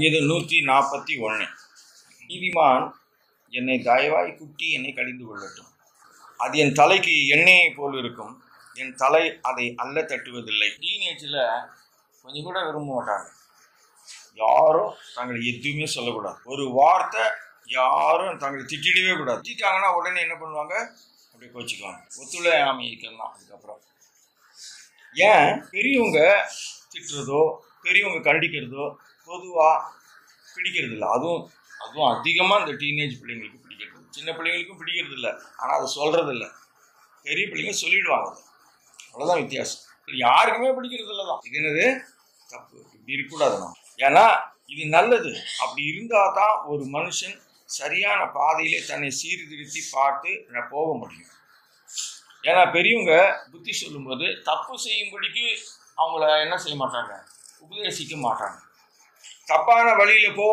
சங்கீதம் நூற்றி நாற்பத்தி ஒன்று நீதிமான் என்னை தயவாய் குட்டி என்னை கடிந்து கொள்ளட்டும் அது என் தலைக்கு எண்ணெயை போல் இருக்கும் என் தலை அதை அல்ல தட்டுவதில்லை டீனேஜில் கொஞ்சம் கூட விரும்ப மாட்டாங்க யாரும் தங்களை எதுவுமே சொல்லக்கூடாது ஒரு வார்த்தை யாரும் தங்களை திட்டிடவே கூடாது திட்டாங்கன்னா உடனே என்ன பண்ணுவாங்க அப்படியே கோச்சிக்குவாங்க ஒத்துழையாமை இருக்கலாம் அதுக்கப்புறம் ஏன் பெரியவங்க திட்டுறதோ பெரியவங்க கண்டிக்கிறதோ பொதுவாக பிடிக்கிறது இல்லை அதுவும் அதுவும் அதிகமாக இந்த டீனேஜ் பிள்ளைங்களுக்கு பிடிக்கிறது இல்ல. சின்ன பிள்ளைங்களுக்கும் பிடிக்கிறது இல்லை ஆனால் அதை சொல்கிறது இல்லை பெரிய பிள்ளைங்க சொல்லிடுவாங்க அதை. அவ்வளோதான் வித்தியாசம் யாருக்குமே பிடிக்கிறது இல்லை தான் இது என்னது தப்பு இப்படி இருக்கக்கூடாது நம்ம ஏன்னா இது நல்லது அப்படி இருந்தால் தான் ஒரு மனுஷன் சரியான பாதையிலே தன்னை சீர்திருத்தி பார்த்து நான் போக முடியும் ஏன்னா பெரியவங்க புத்தி சொல்லும்போது தப்பு செய்யும்படிக்கு அவங்கள என்ன செய்ய மாட்டாங்க உபதேசிக்க மாட்டாங்க தப்பான வழியில போ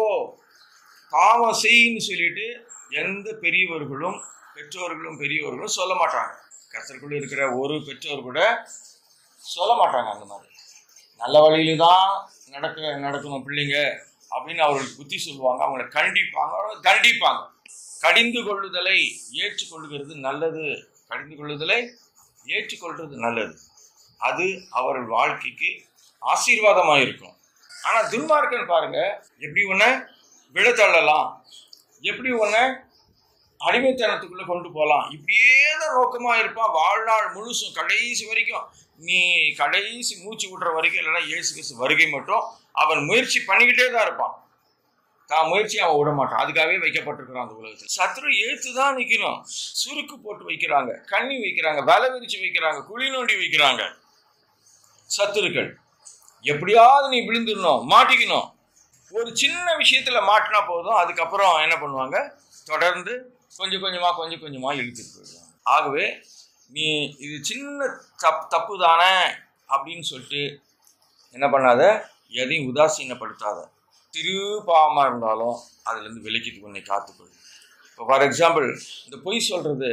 பாவம் செய்யின்னு சொல்லிட்டு எந்த பெரியவர்களும் பெற்றோர்களும் பெரியவர்களும் சொல்ல மாட்டாங்க கத்தருக்குள்ள இருக்கிற ஒரு பெற்றோர் கூட சொல்ல மாட்டாங்க அந்த மாதிரி நல்ல வழியில தான் நடக்க நடக்கணும் பிள்ளைங்க அப்படின்னு அவர்களுக்கு புத்தி சொல்லுவாங்க அவங்கள கண்டிப்பாங்க அவங்கள தண்டிப்பாங்க கடிந்து கொள்ளுதலை ஏற்றுக்கொள்கிறது நல்லது கடிந்து கொள்ளுதலை ஏற்றுக்கொள்றது நல்லது அது அவர்கள் வாழ்க்கைக்கு ஆசீர்வாதமாக இருக்கும் ஆனால் துன்மார்க்கன் பாருங்க எப்படி ஒன்று விழத்தள்ளலாம் எப்படி ஒன்று அடிமைத்தனத்துக்குள்ளே கொண்டு போகலாம் இப்படியே தான் நோக்கமாக இருப்பான் வாழ்நாள் முழுசும் கடைசி வரைக்கும் நீ கடைசி மூச்சு விடுற வரைக்கும் இல்லைன்னா இயேசு கிறிஸ்து வருகை மட்டும் அவன் முயற்சி பண்ணிக்கிட்டே தான் இருப்பான் தான் முயற்சி அவன் விட மாட்டான் அதுக்காகவே வைக்கப்பட்டிருக்கிறான் அந்த உலகத்தில் சத்ரு ஏத்து தான் நிற்கணும் சுருக்கு போட்டு வைக்கிறாங்க கண்ணி வைக்கிறாங்க வலை விரிச்சு வைக்கிறாங்க குழி நோண்டி வைக்கிறாங்க சத்துருக்கள் எப்படியாவது நீ விழுந்துடணும் மாட்டிக்கணும் ஒரு சின்ன விஷயத்துல மாட்டினா போதும் அதுக்கப்புறம் என்ன பண்ணுவாங்க தொடர்ந்து கொஞ்சம் கொஞ்சமா கொஞ்சம் கொஞ்சமா இழுத்துட்டு போயிடுவாங்க ஆகவே நீ இது சின்ன தப் தப்பு தானே அப்படின்னு சொல்லிட்டு என்ன பண்ணாத எதையும் உதாசீனப்படுத்தாத சிறு பாவமாக இருந்தாலும் அதுலேருந்து விலக்கிட்டு உன்னை காத்துக்கொள் இப்போ ஃபார் எக்ஸாம்பிள் இந்த பொய் சொல்கிறது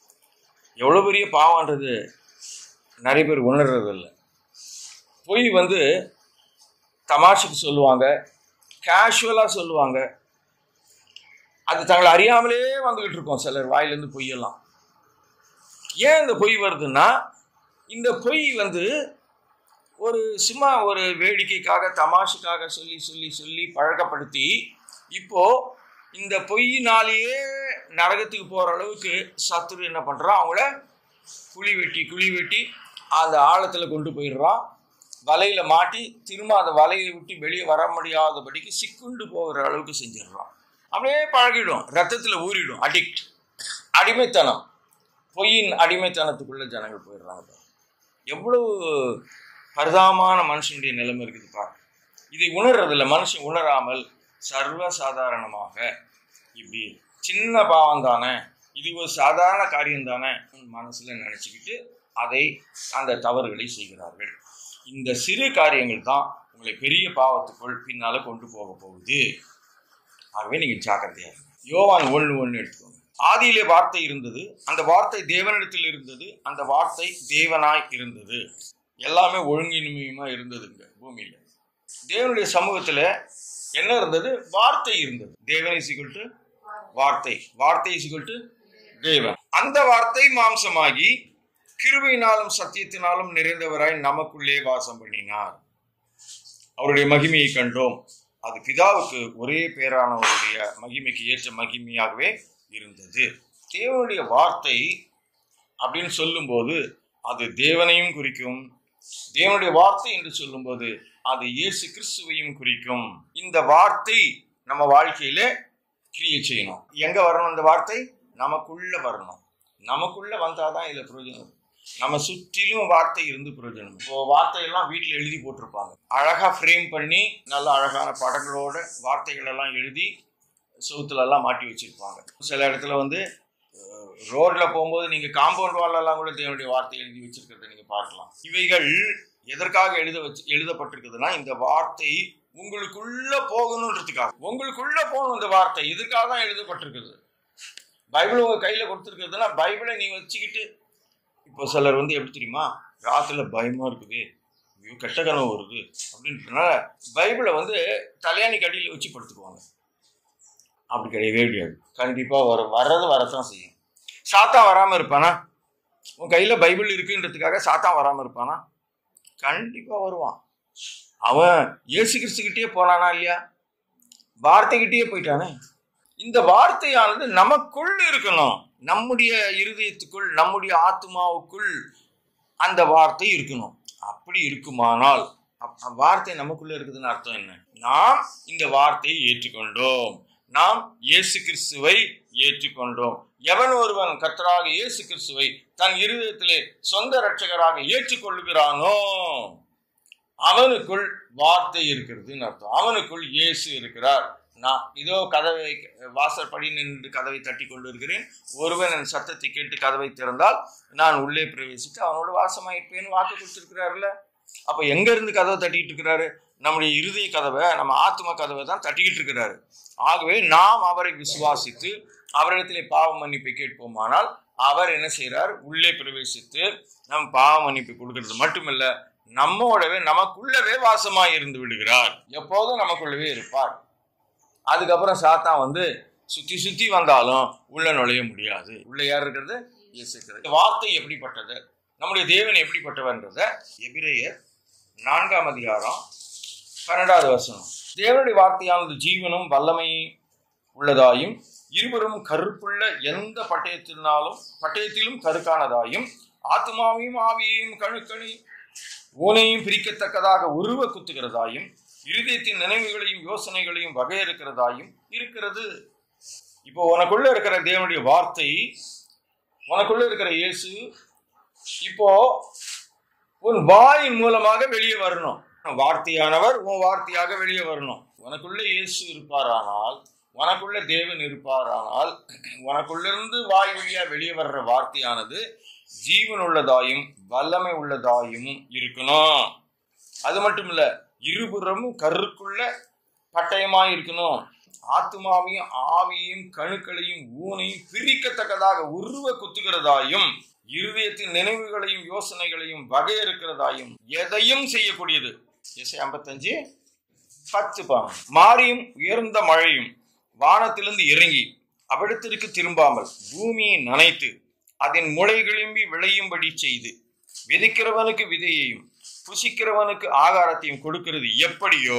எவ்வளோ பெரிய பாவன்றது நிறைய பேர் உணர்றது இல்லை பொய் வந்து தமாஷுக்கு சொல்லுவாங்க கேஷுவலாக சொல்லுவாங்க அது தங்களை அறியாமலே வந்துக்கிட்டு இருக்கோம் சிலர் வாயிலேருந்து பொய்யெல்லாம் ஏன் இந்த பொய் வருதுன்னா இந்த பொய் வந்து ஒரு சும்மா ஒரு வேடிக்கைக்காக தமாஷுக்காக சொல்லி சொல்லி சொல்லி பழக்கப்படுத்தி இப்போ இந்த பொய்யினாலேயே நரகத்துக்கு போகிற அளவுக்கு சத்துரு என்ன பண்ணுறான் அவங்கள குழி வெட்டி குழி வெட்டி அந்த ஆழத்தில் கொண்டு போயிடுறான் வலையில் மாட்டி திரும்ப அந்த வலையை விட்டு வெளியே வர முடியாதபடிக்கு சிக்குண்டு போகிற அளவுக்கு செஞ்சிடுறான் அப்படியே பழகிடும் ரத்தத்தில் ஊறிடும் அடிக்ட் அடிமைத்தனம் பொய்யின் அடிமைத்தனத்துக்குள்ள ஜனங்கள் போயிடுறாங்க எவ்வளவு பரிதாபமான மனுஷனுடைய நிலைமை இருக்குது பாரு இதை உணர்றதில்ல மனுஷன் உணராமல் சர்வ சாதாரணமாக இப்படி சின்ன பாவம் தானே இது ஒரு சாதாரண காரியம் தானே மனசுல நினைச்சுக்கிட்டு அதை அந்த தவறுகளை செய்கிறார்கள் இந்த சிறு காரியங்கள் தான் உங்களை பெரிய பாவத்துக்குள் பின்னால கொண்டு போக போகுது ஆகவே நீங்க ஜாக்கிரதையா இருங்க. யோவான் ஒன்று ஒன்று எடுத்துக்கோங்க ஆதியிலே வார்த்தை இருந்தது அந்த வார்த்தை தேவனிடத்தில் இருந்தது அந்த வார்த்தை தேவனாய் இருந்தது எல்லாமே ஒழுங்கின்மையுமா இருந்ததுங்க பூமியில தேவனுடைய சமூகத்துல என்ன இருந்தது வார்த்தை இருந்தது தேவன் இசிக்கல் டு வார்த்தை வார்த்தை இசிக்கல் டு தேவன் அந்த வார்த்தை மாம்சமாகி கிருபையினாலும் சத்தியத்தினாலும் நிறைந்தவராய் நமக்குள்ளே வாசம் பண்ணினார் அவருடைய மகிமையை கண்டோம் அது பிதாவுக்கு ஒரே பேரானவருடைய மகிமைக்கு ஏற்ற மகிமையாகவே இருந்தது தேவனுடைய வார்த்தை அப்படின்னு சொல்லும்போது அது தேவனையும் குறிக்கும் தேவனுடைய வார்த்தை என்று சொல்லும்போது அது இயேசு கிறிஸ்துவையும் குறிக்கும் இந்த வார்த்தை நம்ம வாழ்க்கையில கிரியை செய்யணும் எங்க வரணும் இந்த வார்த்தை நமக்குள்ள வரணும் நமக்குள்ள வந்தாதான் இதுல பிரயோஜனம் நம்ம சுற்றிலும் வார்த்தை இருந்து பிரயோஜனம் இப்போ வார்த்தையெல்லாம் வீட்டில் எழுதி போட்டிருப்பாங்க அழகா ஃப்ரேம் பண்ணி நல்ல அழகான படங்களோட வார்த்தைகள் எல்லாம் எழுதி செவுத்துல எல்லாம் மாட்டி வச்சிருப்பாங்க சில இடத்துல வந்து ரோட்ல போகும்போது நீங்க காம்பவுண்ட் வாலெல்லாம் கூட தேவனுடைய வார்த்தை எழுதி வச்சிருக்கிறத நீங்க பார்க்கலாம் இவைகள் எதற்காக எழுத வச்சு எழுதப்பட்டிருக்குதுன்னா இந்த வார்த்தை உங்களுக்குள்ள போகணுன்றதுக்காக உங்களுக்குள்ள போகணும் இந்த வார்த்தை இதுக்காக தான் எழுதப்பட்டிருக்குது பைபிள் உங்க கையில கொடுத்துருக்குதுன்னா பைபிளை நீங்க வச்சுக்கிட்டு இப்போ சிலர் வந்து எப்படி தெரியுமா ராத்திரில பயமா இருக்குது ஐயோ கெட்ட கனவு வருது அப்படின்றதுனால பைபிளை வந்து தலையாணி கடியில் வச்சு படுத்துக்குவாங்க அப்படி கிடையவே கிடையாது கண்டிப்பாக வர வர்றது வரத்தான் செய்யும் சாத்தான் வராமல் இருப்பானா உன் கையில் பைபிள் இருக்குன்றதுக்காக சாத்தான் வராமல் இருப்பானா கண்டிப்பாக வருவான் அவன் இயேசு கிறிஸ்துக்கிட்டே போனானா இல்லையா வார்த்தைகிட்டயே போயிட்டானே இந்த வார்த்தையானது நமக்குள் இருக்கணும் நம்முடைய இருதயத்துக்குள் நம்முடைய ஆத்மாவுக்குள் அந்த வார்த்தை இருக்கணும் அப்படி இருக்குமானால் அப்- வார்த்தை நமக்குள்ள இருக்குதுன்னு அர்த்தம் என்ன நாம் இந்த வார்த்தையை ஏற்றுக்கொண்டோம் நாம் இயேசு கிறிஸ்துவை ஏற்றுக்கொண்டோம் எவன் ஒருவன் கர்த்தராக இயேசு கிறிஸ்துவை தன் இருதயத்திலே சொந்த இரட்சகராக ஏற்றுக்கொள்கிறானோ அவனுக்குள் வார்த்தை இருக்கிறதுன்னு அர்த்தம் அவனுக்குள் இயேசு இருக்கிறார் நான் இதோ கதவை வாசற்படி நின்று கதவை தட்டி கொண்டு இருக்கிறேன் ஒருவன் என் சத்தத்தை கேட்டு கதவை திறந்தால் நான் உள்ளே பிரவேசித்து அவனோட வாசமாயிருப்பேன்னு வாக்கு கொடுத்துருக்கிறாருல்ல அப்ப எங்க இருந்து கதவை தட்டிட்டு இருக்கிறாரு நம்முடைய இருதய கதவை நம்ம ஆத்ம கதவை தான் தட்டிக்கிட்டு இருக்கிறாரு ஆகவே நாம் அவரை விசுவாசித்து அவரிடத்திலே பாவ மன்னிப்பை கேட்போமானால் அவர் என்ன செய்றார் உள்ளே பிரவேசித்து நம் பாவ மன்னிப்பு கொடுக்கிறது மட்டுமில்ல நம்மோடவே நமக்குள்ளவே வாசமாய் இருந்து விடுகிறார் எப்போதும் நமக்குள்ளவே இருப்பார் அதுக்கப்புறம் சாத்தான் வந்து சுத்தி சுத்தி வந்தாலும் உள்ள நுழைய முடியாது உள்ள யார் இருக்கிறது இயேசு இருக்கிறது வார்த்தை எப்படிப்பட்டது நம்முடைய தேவன் எப்படிப்பட்டவன்றத எபிரேயர் நான்காம் அதிகாரம் பன்னெண்டாவது வசனம் தேவனுடைய வார்த்தையானது ஜீவனும் வல்லமை உள்ளதாயும் இருவரும் கருப்புள்ள எந்த பட்டயத்தினாலும் பட்டயத்திலும் கருக்கானதாயும் ஆத்மாவையும் ஆவியையும் கணுக்கணி ஊனையும் பிரிக்கத்தக்கதாக உருவ குத்துகிறதாயும் இருதயத்தின் நினைவுகளையும் யோசனைகளையும் வகையறுக்கிறதாயும் இருக்கிறது இப்போ உனக்குள்ள இருக்கிற தேவனுடைய வார்த்தை உனக்குள்ள இருக்கிற இயேசு இப்போ உன் வாயின் மூலமாக வெளியே வரணும் வார்த்தையானவர் உன் வார்த்தையாக வெளியே வரணும் உனக்குள்ள இயேசு இருப்பாரானால் உனக்குள்ள தேவன் இருப்பாரானால் உனக்குள்ளிருந்து வாய் வழியா வெளியே வர்ற வார்த்தையானது ஜீவன் உள்ளதாயும் வல்லமை உள்ளதாயும் இருக்கணும் அது மட்டும் இல்ல இருபுறமும் கருக்குள்ள பட்டயமாய் இருக்கணும் ஆத்மாவையும் ஆவியையும் கணுக்களையும் ஊனையும் பிரிக்கத்தக்கதாக உருவ குத்துகிறதாயும் இருதயத்தின் நினைவுகளையும் யோசனைகளையும் வகையறுக்கிறதாயும் எதையும் செய்யக்கூடியது இசை ஐம்பத்தஞ்சு பத்து பாம் மாறியும் உயர்ந்த மழையும் வானத்திலிருந்து இறங்கி அவ்விடத்திற்கு திரும்பாமல் பூமியை நனைத்து அதன் முளை கிளம்பி விளையும்படி செய்து விதைக்கிறவனுக்கு விதையையும் புசிக்கிறவனுக்கு ஆகாரத்தையும் கொடுக்கிறது எப்படியோ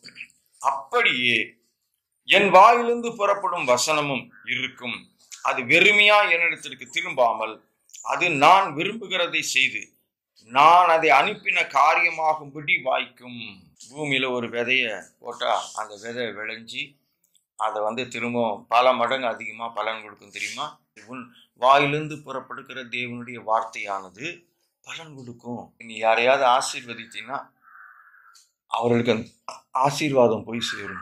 அப்படியே என் வாயிலிருந்து புறப்படும் வசனமும் இருக்கும் அது வெறுமையா என்னிடத்திற்கு திரும்பாமல் அது நான் விரும்புகிறதை செய்து நான் அதை அனுப்பின காரியமாகும்படி வாய்க்கும் பூமியில ஒரு விதைய போட்டா அந்த விதை விளைஞ்சி அதை வந்து திரும்பவும் பல மடங்கு அதிகமாக பலன் கொடுக்கும் தெரியுமா உன் வாயிலிருந்து புறப்படுகிற தேவனுடைய வார்த்தையானது பலன் கொடுக்கும் நீ யாரையாவது ஆசீர்வதித்தீங்கன்னா அவர்களுக்கு அந்த ஆசீர்வாதம் போய் சேரும்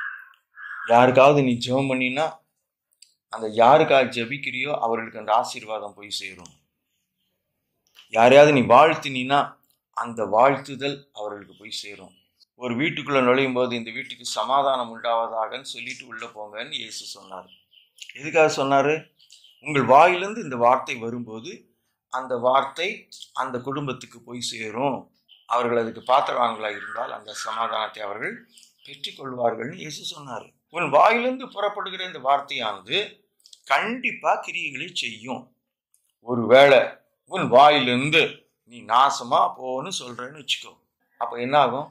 யாருக்காவது நீ ஜெபம் பண்ணினா அந்த யாருக்காக ஜெபிக்கிறியோ அவர்களுக்கு அந்த ஆசீர்வாதம் போய் சேரும் யாரையாவது நீ வாழ்த்தினா அந்த வாழ்த்துதல் அவர்களுக்கு போய் சேரும் ஒரு வீட்டுக்குள்ள நுழையும் போது இந்த வீட்டுக்கு சமாதானம் உண்டாவதாகன்னு சொல்லிட்டு உள்ள போங்கன்னு இயேசு சொன்னார் எதுக்காக சொன்னாரு உங்கள் வாயிலிருந்து இந்த வார்த்தை வரும்போது அந்த வார்த்தை அந்த குடும்பத்துக்கு போய் சேரும் அவர்கள் அதுக்கு பாத்திரவான்களாக இருந்தால் அந்த சமாதானத்தை அவர்கள் பெற்றுக்கொள்வார்கள்னு இயேசு சொன்னார் உன் வாயிலிருந்து புறப்படுகிற இந்த வார்த்தையானது கண்டிப்பா கிரியைகளை செய்யும் ஒருவேளை உன் வாயிலிருந்து நீ நாசமா போன்னு சொல்றேன்னு வச்சுக்கோ அப்ப என்ன ஆகும்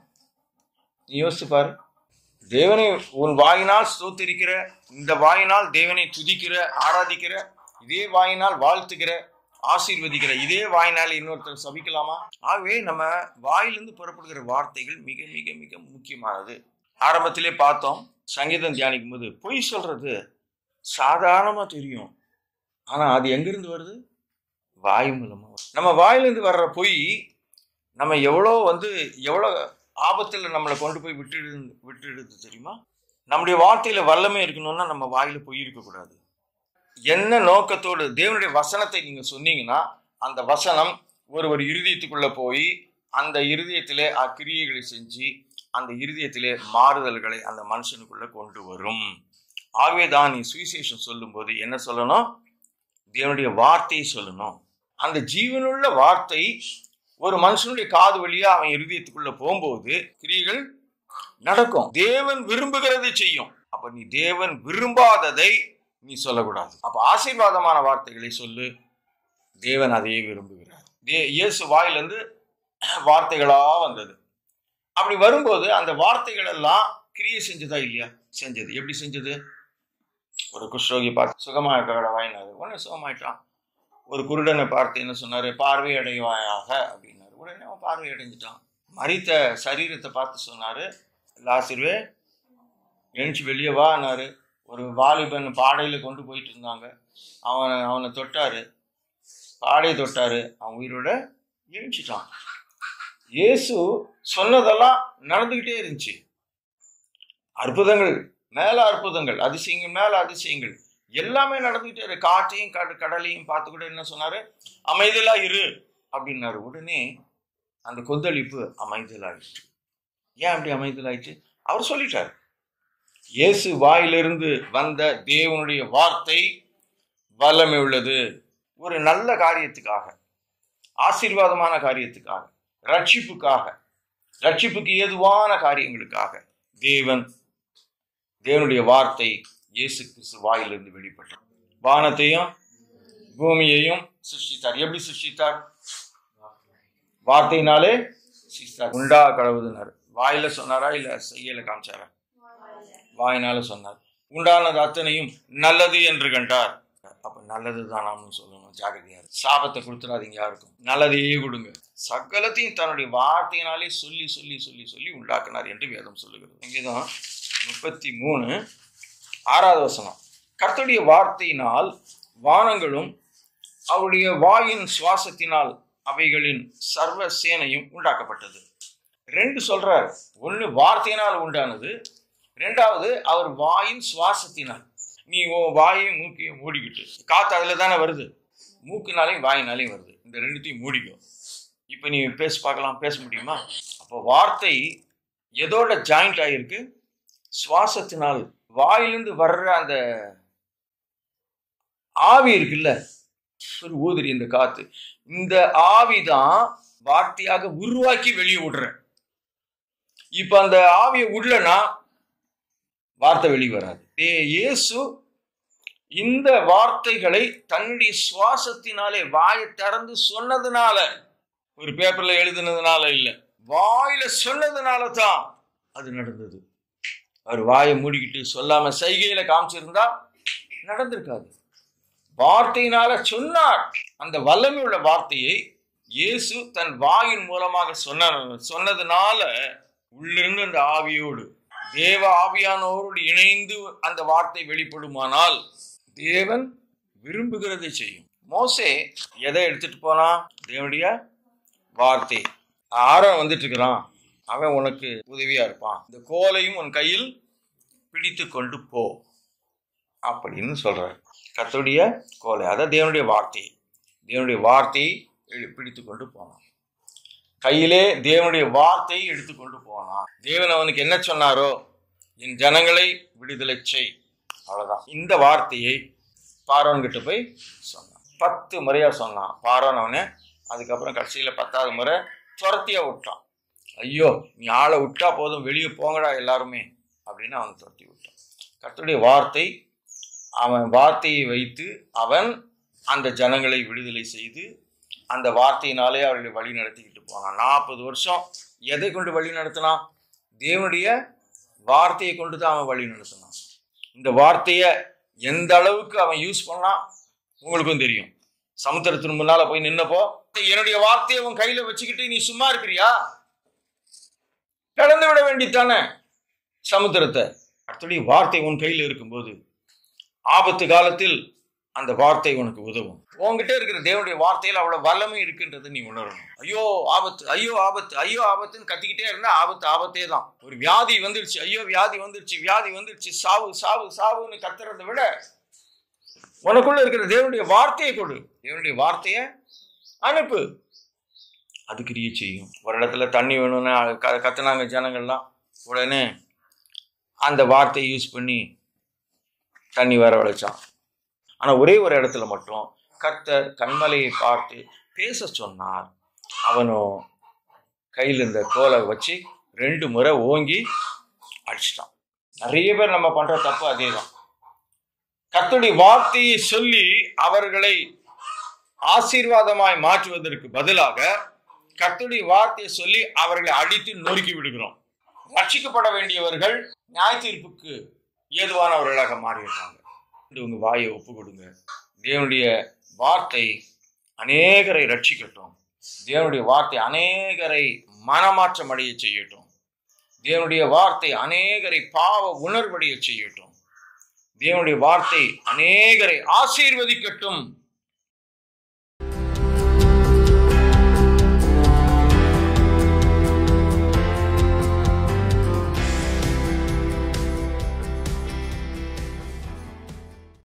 நீ யோசிச்சு பாரு தேவனை உன் வாயினால் ஸ்தோத்திரிக்கிற இந்த வாயினால் தேவனை துதிக்கிற ஆராதிக்கிற இதே வாயினால் வாழ்த்துகிற ஆசீர்வதிக்கிற இதே வாயினால் இன்னொருத்தர் சபிக்கலாமா ஆகவே நம்ம வாயிலிருந்து புறப்படுகிற வார்த்தைகள் மிக மிக மிக முக்கியமானது ஆரம்பத்திலே பார்த்தோம் சங்கீதம் தியானிக்கும் போது பொய் சொல்றது சாதாரணமா தெரியும் ஆனா அது எங்கிருந்து வருது வாய் மூலமா வரும். நம்ம வாயிலிருந்து வர்ற பொய் நம்ம எவ்வளோ வந்து எவ்வளோ ஆபத்தில் நம்மளை கொண்டு போய் விட்டுடு விட்டுடுது தெரியுமா நம்முடைய வார்த்தையில வல்லமை இருக்கணும்னா நம்ம வாயில பொய் இருக்கக்கூடாது என்ன நோக்கத்தோடு தேவனுடைய வசனத்தை நீங்க சொன்னீங்கன்னா அந்த வசனம் ஒருவர் இருதயத்துக்குள்ள போய் அந்த இருதயத்திலே அக்கிரியைகளை செஞ்சு அந்த இருதயத்திலே மாறுதல்களை அந்த மனுஷனுக்குள்ள கொண்டு வரும் ஆகவே தான் நீ சுவிசேஷம் சொல்லும்போது என்ன சொல்லணும் தேவனுடைய வார்த்தையை சொல்லணும் அந்த ஜீவனுள்ள வார்த்தை ஒரு மனுஷனுடைய காது வழியா அவன் இருதயத்துக்குள்ள போகும்போது கிரியைகள் நடக்கும் தேவன் விரும்புகிறதை செய்யும் அப்ப நீ தேவன் விரும்பாததை நீ சொல்லக்கூடாது அப்ப ஆசீர்வாதமான வார்த்தைகளை சொல்லு தேவன் அதையே விரும்புகிறார் தே இயேசு வாயிலிருந்து வார்த்தைகளா வந்தது அப்படி வரும்போது அந்த வார்த்தைகள் எல்லாம் கிரியை செஞ்சதா இல்லையா செஞ்சது எப்படி செஞ்சது ஒரு குஷ்ரோகி பார்த்து சுகமாக கடவாயினாரு உடனே சுகமாயிட்டான் ஒரு குருடனை பார்த்து என்ன சொன்னாரு பார்வை அடைவாயாக அப்படின்னாரு உடனே அவன் பார்வை அடைஞ்சிட்டான் மறித்த சரீரத்தை பார்த்து சொன்னாரு லாசிர்வே எழுச்சி வெளியே வான்னாரு ஒரு வாலிபன் பாடையில் கொண்டு போயிட்டு இருந்தாங்க அவன் அவனை தொட்டாரு பாடையை தொட்டாரு அவன் உயிரோட எழுச்சிட்டான் இயேசு சொன்னதெல்லாம் நடந்துக்கிட்டே இருந்துச்சு அற்புதங்கள் மேல அற்புதங்கள் அதிசயங்கள் மேல அதிசயங்கள் எல்லாமே நடந்துகிட்டே இருக்கு காற்றையும் கட கடலையும் பார்த்து கூட என்ன சொன்னாரு அமைதலா இரு அப்படின்னாரு உடனே அந்த கொந்தளிப்பு அமைதலாயிடுச்சு ஏன் அப்படி அமைதலாயிடுச்சு அவர் சொல்லிட்டார் இயேசு வாயிலிருந்து வந்த தேவனுடைய வார்த்தை வல்லமை உள்ளது ஒரு நல்ல காரியத்துக்காக ஆசீர்வாதமான காரியத்துக்காக ரட்சிப்புக்காக ரட்சிப்புக்கு ஏதுவான காரியங்களுக்காக தேவன் தேவனுடைய வார்த்தை இயேசு கிறிஸ்து வாயிலிருந்து வெளிப்பட்டார் வானத்தையும் பூமியையும் சிருஷ்டித்தார் எப்படி சிருஷ்டித்தார் வார்த்தையினாலே சிருஷ்டித்தார் உண்டா கடவுதுனார் வாயில சொன்னாரா இல்ல செய்யல காமிச்சாரா வாயினால சொன்னார் உண்டானது அத்தனையும் நல்லது என்று கண்டார் அப்ப நல்லது தானாம்னு சொல்லணும் ஜாகிரதையா இருக்கு. சாபத்தை கொடுத்துடாதீங்க யாருக்கும் நல்லதையே கொடுங்க சகலத்தையும் தன்னுடைய வார்த்தையினாலே சொல்லி சொல்லி சொல்லி சொல்லி உண்டாக்கினார் என்று வேதம் சொல்லுகிறது இங்கேதான் முப்பத்தி மூணு ஆறாவது வசனம் கர்த்தருடைய வார்த்தையினால் வானங்களும் அவருடைய வாயின் சுவாசத்தினால் அவைகளின் சர்வ சேனையும் உண்டாக்கப்பட்டது ரெண்டு சொல்றார் ஒன்று வார்த்தையினால் உண்டானது ரெண்டாவது அவர் வாயின் சுவாசத்தினால் நீ உன் வாயையும் மூக்கையும் மூடிக்கிட்டு காற்று அதில் தானே வருது மூக்குனாலையும் வாயினாலையும் வருது இந்த ரெண்டுத்தையும் மூடிக்கோ இப்போ நீ பேச பார்க்கலாம் பேச முடியுமா அப்போ வார்த்தை எதோட ஜாயிண்ட் ஆகிருக்கு சுவாசத்தினால் வாயிலிருந்து வர்ற அந்த ஆவி இருக்குல்ல ஒரு ஊதுரி இந்த காத்து இந்த ஆவி தான் வார்த்தையாக உருவாக்கி வெளியே விடுறேன் இப்ப அந்த ஆவியை விடலனா வார்த்தை வெளியே வராது ஏ இயேசு இந்த வார்த்தைகளை தன்னுடைய சுவாசத்தினாலே வாயை திறந்து சொன்னதுனால ஒரு பேப்பர்ல எழுதுனதுனால இல்ல வாயில சொன்னதுனால தான் அது நடந்தது அவர் வாயை மூடிக்கிட்டு சொல்லாம சைகையில காமிச்சிருந்தா நடந்திருக்காது வார்த்தையினால சொன்னார் அந்த வல்லமை உள்ள வார்த்தையை இயேசு தன் வாயின் மூலமாக சொன்ன சொன்னதுனால உள்ளிருந்து அந்த ஆவியோடு தேவ ஆவியானோரோடு இணைந்து அந்த வார்த்தை வெளிப்படுமானால் தேவன் விரும்புகிறதை செய்யும் மோசே எதை எடுத்துட்டு போனா தேவனுடைய வார்த்தை ஆரம் வந்துட்டு இருக்கிறான் அவன் உனக்கு உதவியா இருப்பான் இந்த கோலையும் உன் கையில் பிடித்து கொண்டு போ அப்படின்னு சொல்றார் கர்த்தருடைய கோலை அதான் தேவனுடைய வார்த்தை தேவனுடைய வார்த்தையை எழு- பிடித்து கொண்டு போனான் கையிலே தேவனுடைய வார்த்தையை எடுத்துக்கொண்டு போனான் தேவன் அவனுக்கு என்ன சொன்னாரோ என் ஜனங்களை விடுதலை செய் அவ்வளவுதான் இந்த வார்த்தையை பாரோன் கிட்ட போய் சொன்னான் பத்து முறையா சொன்னான் பாரோன் அவனை அதுக்கப்புறம் கடைசியில பத்தாவது முறை துரத்தியா விட்டான் ஐயோ நீ ஆளை விட்டா போதும் வெளியே போங்கடா எல்லாருமே அப்படின்னு அவனை துரத்தி விட்டான் கர்த்தருடைய வார்த்தை அவன் வார்த்தையை வைத்து அவன் அந்த ஜனங்களை விடுதலை செய்து அந்த வார்த்தையினாலே அவர்களை வழி நடத்திக்கிட்டு போனான் நாற்பது வருஷம் எதை கொண்டு வழி நடத்தினான் தேவனுடைய வார்த்தையை கொண்டு தான் அவன் வழி நடத்தினான் இந்த வார்த்தையை எந்த அளவுக்கு அவன் யூஸ் பண்ணான் உங்களுக்கும் தெரியும் சமுத்திரத்தின் முன்னால போய் நின்னப்போ என்னுடைய வார்த்தையை உன் கையில வச்சுக்கிட்டு நீ சும்மா இருக்கிறியா கடந்து விட வேண்டித்தானே சமுத்திரத்தை அடுத்தபடி வார்த்தை உன் கையில் இருக்கும்போது ஆபத்து காலத்தில் அந்த வார்த்தை உனக்கு உதவும் உன்கிட்ட இருக்கிற தேவனுடைய வார்த்தையில் அவ்வளவு வல்லமை இருக்குன்றது நீ உணரணும் ஐயோ ஆபத்து ஐயோ ஆபத்து ஐயோ ஆபத்துன்னு கத்திக்கிட்டே இருந்தா ஆபத்து ஆபத்தே தான் ஒரு வியாதி வந்துருச்சு ஐயோ வியாதி வந்துருச்சு வியாதி வந்துருச்சு சாவு சாவு சாவுன்னு கத்துறதை விட உனக்குள்ள இருக்கிற தேவனுடைய வார்த்தையை கொடு தேவனுடைய வார்த்தையை அனுப்பு அது கிரியை செய்யும் ஒரு இடத்துல தண்ணி வேணும்னு க கத்துனாங்க ஜனங்கள்லாம் உடனே அந்த வார்த்தையை யூஸ் பண்ணி தண்ணி வரவழைச்சான் ஆனால் ஒரே ஒரு இடத்துல மட்டும் கர்த்தர் கண்மலையை பார்த்து பேச சொன்னார் அவனும் கையில் இருந்த கோலை வச்சு ரெண்டு முறை ஓங்கி அடிச்சிட்டான் நிறைய பேர் நம்ம பண்ற தப்பு அதே தான் கர்த்தருடைய வார்த்தையை சொல்லி அவர்களை ஆசீர்வாதமாய் மாற்றுவதற்கு பதிலாக கர்த்தருடைய வார்த்தையை சொல்லி அவர்களை அடித்து நொறுக்கி விடுகிறோம் ரட்சிக்கப்பட வேண்டியவர்கள் நியாய தீர்ப்புக்கு ஏதுவானவர்களாக மாறிடுறாங்க உங்க வாயை ஒப்பு கொடுங்க தேவனுடைய வார்த்தை அநேகரை ரட்சிக்கட்டும் தேவனுடைய வார்த்தை அநேகரை மனமாற்றம் அடைய செய்யட்டும் தேவனுடைய வார்த்தை அநேகரை பாவ உணர்வடைய செய்யட்டும் தேவனுடைய வார்த்தை அநேகரை ஆசீர்வதிக்கட்டும்